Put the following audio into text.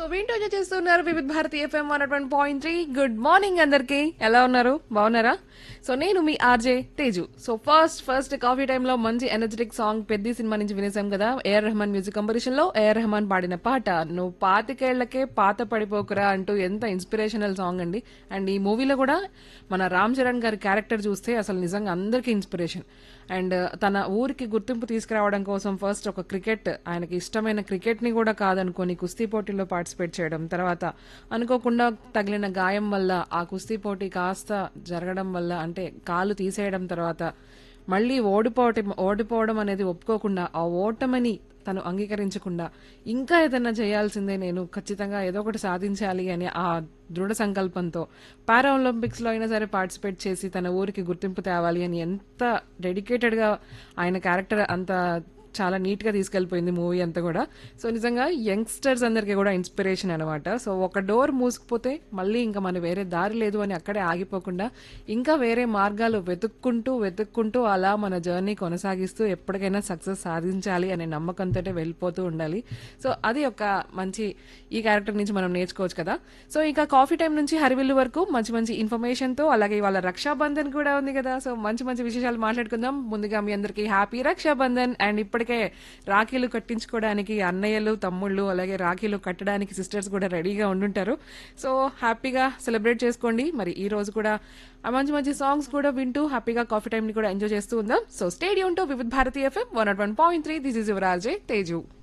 so వింటూ enjoy చేస్తున్నారు Vividh Bharati FM one one point three good morning అందరికి ఎలా ఉన్నారు బాగున్నారా సో నేను మీ RJ Teju so first first coffee టైంలో మంచి ఎనర్జెటిక్ సాంగ్ పెద్ద సినిమా నుంచి వినేసాం కదా ఏఆర్ రెహమాన్ మ్యూజిక్ కంపోజిషన్ లో ఏఆర్ రెహమాన్ పాడిన పాట నువ్వు పాతికేళ్లకే పాత పడిపోకురా అంటూ ఎంత ఇన్స్పిరేషనల్ సాంగ్ అండి అండ్ ఈ మూవీలో కూడా మన రామ్ చరణ్ గారి క్యారెక్టర్ చూస్తే అసలు నిజంగా అందరికీ ఇన్స్పిరేషన్ అండ్ తన ఊరికి గుర్తింపు తీసుకురావడం కోసం ఫస్ట్ ఒక క్రికెట్ ఆయనకి ఇష్టమైన క్రికెట్ ని కూడా కాదనుకొని కుస్తీ పోటీలో పార్టిసిపేట్ చేయడం తర్వాత అనుకోకుండా తగిలిన గాయం వల్ల ఆ కుస్తీ పోటీ కాస్త జరగడం వల్ల అంటే కాలు తీసేయడం తర్వాత మళ్ళీ ఓడిపోవటం ఓడిపోవడం అనేది ఒప్పుకోకుండా ఆ ఓటమిని తను అంగీకరించకుండా ఇంకా ఏదైనా చేయాల్సిందే నేను ఖచ్చితంగా ఏదో ఒకటి సాధించాలి అని ఆ దృఢ సంకల్పంతో పారా ఒలింపిక్స్ లో అయినా సరే పార్టిసిపేట్ చేసి తన ఊరికి గుర్తింపు తేవాలి అని ఎంత డెడికేటెడ్ గా ఆయన క్యారెక్టర్ అంత చాలా నీట్ గా తీసుకెళ్లిపోయింది మూవీ అంతా కూడా సో నిజంగా యంగ్స్టర్స్ అందరికీ కూడా ఇన్స్పిరేషన్ అనమాట సో ఒక డోర్ మూసుకుపోతే మళ్ళీ ఇంకా మన వేరే దారి లేదు అని అక్కడే ఆగిపోకుండా ఇంకా వేరే మార్గాలు వెతుక్కుంటూ వెతుక్కుంటూ అలా మన జర్నీ కొనసాగిస్తూ ఎప్పటికైనా సక్సెస్ సాధించాలి అనే నమ్మకంతో వెళ్ళిపోతూ ఉండాలి సో అది ఒక మంచి ఈ క్యారెక్టర్ నుంచి మనం నేర్చుకోవచ్చు కదా సో ఇక కాఫీ టైం నుంచి హరివిల్లు వరకు మంచి మంచి ఇన్ఫర్మేషన్ తో అలాగే ఇవాళ రక్షాబంధన్ కూడా ఉంది కదా సో మంచి మంచి విశేషాలు మాట్లాడుకుందాం ముందుగా మీ అందరికీ హ్యాపీ రక్షాబంధన్ అండ్ ఇప్పటికే రాఖీలు కట్టించుకోవడానికి అన్నయ్యలు తమ్ముళ్ళు అలాగే రాఖీలు కట్టడానికి సిస్టర్స్ కూడా రెడీగా ఉండుంటారు సో హ్యాపీగా సెలబ్రేట్ చేసుకోండి మరి ఈ రోజు కూడా ఆ మంచి మంచి సాంగ్స్ కూడా వింటూ హ్యాపీగా కాఫీ టైం ని కూడా ఎంజాయ్ చేస్తూ ఉందాం so stay tuned to Vividh Bharati FM one nought one point three this is your RJ Teju